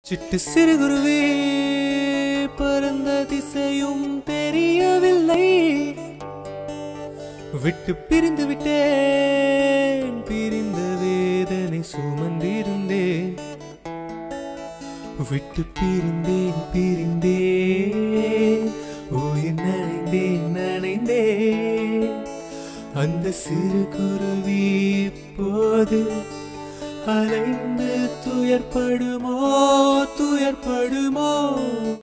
சிட்டு சிறுகுருவே பறந்த திசையும் தெரியவில்லை விட்டு பிரிந்து விட்டேன் பிரிந்த வேதனை சுமந்திருந்தேன் விட்டு பிரிந்தேன் பிரிந்தேன் உயிர் நனைந்தேன் நனைந்தேன் அந்த சிறு குருவி இப்போது அலைந்து துயர்படுமோ துயர்படுமோ